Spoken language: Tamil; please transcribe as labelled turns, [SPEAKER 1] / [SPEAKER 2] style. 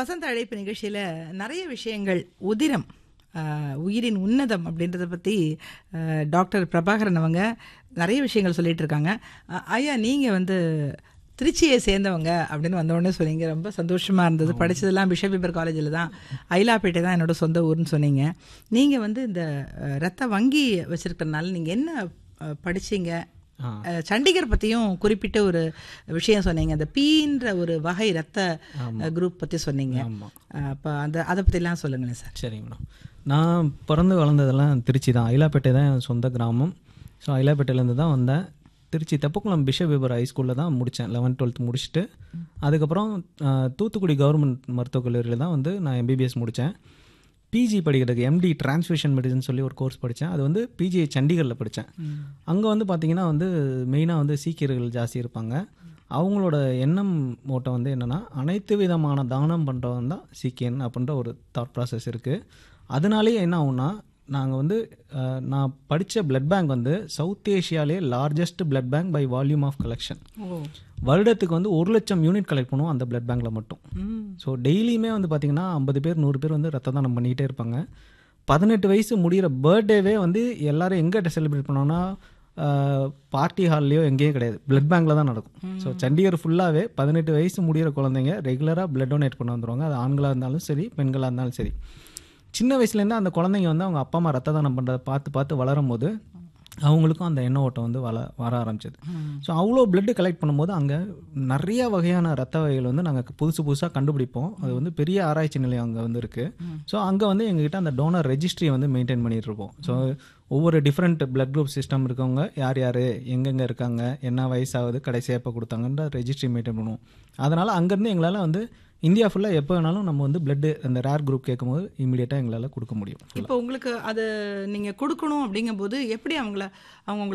[SPEAKER 1] வசந்த அழைப்பு நிகழ்ச்சியில் நிறைய விஷயங்கள் உதிரம் ஆஹ், உயிரின் உன்னதம் அப்படின்றத பற்றி டாக்டர் பிரபாகரன் அவங்க நிறைய விஷயங்கள் சொல்லிட்டு இருக்காங்க அஹ், ஐயா நீங்கள் வந்து திருச்சியை சேர்ந்தவங்க அப்படின்னு வந்த உடனே சொன்னீங்க ரொம்ப சந்தோஷமாக இருந்தது படித்ததெல்லாம் பிஷப் பீபர் காலேஜில் தான் ஐலாப்பேட்டை தான் என்னோட சொந்த ஊர்னு சொன்னீங்க நீங்கள் வந்து இந்த அஹ், ரத்த வங்கி வச்சுருக்கறனால நீங்கள் என்ன அஹ், படிச்சீங்க
[SPEAKER 2] ஆ.
[SPEAKER 1] அஹ், சண்டிகர் பற்றியும் குறிப்பிட்ட ஒரு விஷயம் சொன்னீங்க அந்த பீன்ற ஒரு வகை ரத்த குரூப் பற்றி சொன்னீங்க
[SPEAKER 2] ஆமாம்
[SPEAKER 1] அப்போ அந்த அதை பற்றிலாம் சொல்லுங்களேன் சார்
[SPEAKER 2] சரிங்க மேடம் நான் பிறந்து வளர்ந்ததெல்லாம் திருச்சி தான் ஐலாப்பேட்டை தான் என் சொந்த கிராமம் ஸோ ஐலாப்பேட்டையிலேருந்து தான் வந்தேன் திருச்சி தெப்பக்குளம் பிஷப் விபர் ஹைஸ்கூலில் தான் முடித்தேன் லெவன்த் டுவெல்த் முடிச்சுட்டு அதுக்கப்புறம் ஆஹ், தூத்துக்குடி கவர்மெண்ட் மருத்துவக் கல்லூரியில் தான் வந்து நான் எம்பிபிஎஸ் முடித்தேன் பிஜி படிக்கிறதுக்கு எம்டி டிரான்ஸ்ஃபியூஷன் மெடிசன் சொல்லி ஒரு கோர்ஸ் படித்தேன் அது வந்து பிஜி சண்டிகரில் படித்தேன் அங்கே வந்து பார்த்திங்கன்னா வந்து மெயினாக வந்து சீக்கியர்கள் ஜாஸ்தி இருப்பாங்க அவங்களோட எண்ணம் ஓட்டம் வந்து என்னென்னா அனைத்து விதமான தானம் பண்ணுறவன் தான் சீக்கியன் அப்படின்ற ஒரு தாட் ப்ராசஸ் இருக்குது அதனாலேயே என்ன ஆகும்னா நாங்கள் வந்து அஹ், நான் படித்த பிளட் பேங்க் வந்து சவுத் ஏஷியாலே largest blood bank by volume of collection
[SPEAKER 1] ஓ
[SPEAKER 2] வருடத்துக்கு வந்து ஒரு லட்சம் யூனிட் கலெக்ட் பண்ணுவோம் அந்த பிளட் பேங்க்கில் மட்டும்
[SPEAKER 1] ம்
[SPEAKER 2] ஸோ டெய்லியுமே வந்து பார்த்திங்கன்னா ஐம்பது பேர் நூறு பேர் வந்து ரத்த தானம் பண்ணிக்கிட்டே இருப்பாங்க பதினெட்டு வயசு முடிகிற பர்த்டேவே வந்து எல்லாரும் எங்கே செலிப்ரேட் பண்ணோன்னா பார்ட்டி ஹால்லையோ எங்கேயும் கிடையாது பிளட் பேங்க்கில் தான் நடக்கும் ஸோ சண்டிகர் ஃபுல்லாகவே பதினெட்டு வயசு முடிகிற குழந்தைங்க ரெகுலராக பிளட் டொனேட் பண்ண வந்துருவாங்க அது ஆண்களாக இருந்தாலும் சரி பெண்களாக இருந்தாலும் சரி சின்ன வயசுலேருந்து அந்த குழந்தைங்க வந்து அவங்க அப்பா அம்மா ரத்த தானம் பண்ணுறதை பார்த்து பார்த்து வளரும் போது அவங்களுக்கும் அந்த எண்ண ஓட்டம் வந்து வள வர ஆரம்பிச்சது ஸோ அவ்வளோ பிளட்டு கலெக்ட் பண்ணும்போது அங்கே நிறைய வகையான ரத்த வகைகள் வந்து நாங்கள் புதுசு புதுசாக கண்டுபிடிப்போம் அது வந்து பெரிய ஆராய்ச்சி நிலையம் அங்கே வந்து இருக்குது ஸோ அங்கே வந்து எங்ககிட்ட அந்த டோனர் ரெஜிஸ்ட்ரியை வந்து மெயின்டைன் பண்ணிட்டு இருப்போம் ஸோ ஒவ்வொரு டிஃப்ரெண்ட் பிளட் குரூப் சிஸ்டம் இருக்கவங்க யார் யார் எங்கெங்கே இருக்காங்க என்ன வயசாகுது கடைசியாக எப்போ கொடுத்தாங்கன்ற ரெஜிஸ்ட்ரி மெயின்டைன் பண்ணுவோம் அதனால் அங்கேருந்து எங்களால் வந்து இந்தியா ஃபுல்லாக எப்போ வேணாலும் நம்ம வந்து பிளட்டு அந்த ரேர் குரூப் கேட்கும்போது இமீடியட்டாக எங்களால் கொடுக்க முடியும்
[SPEAKER 1] இப்போ உங்களுக்கு அது நீங்கள் கொடுக்கணும் அப்படிங்கும்போது எப்படி அவங்கள அவங்க உங்களை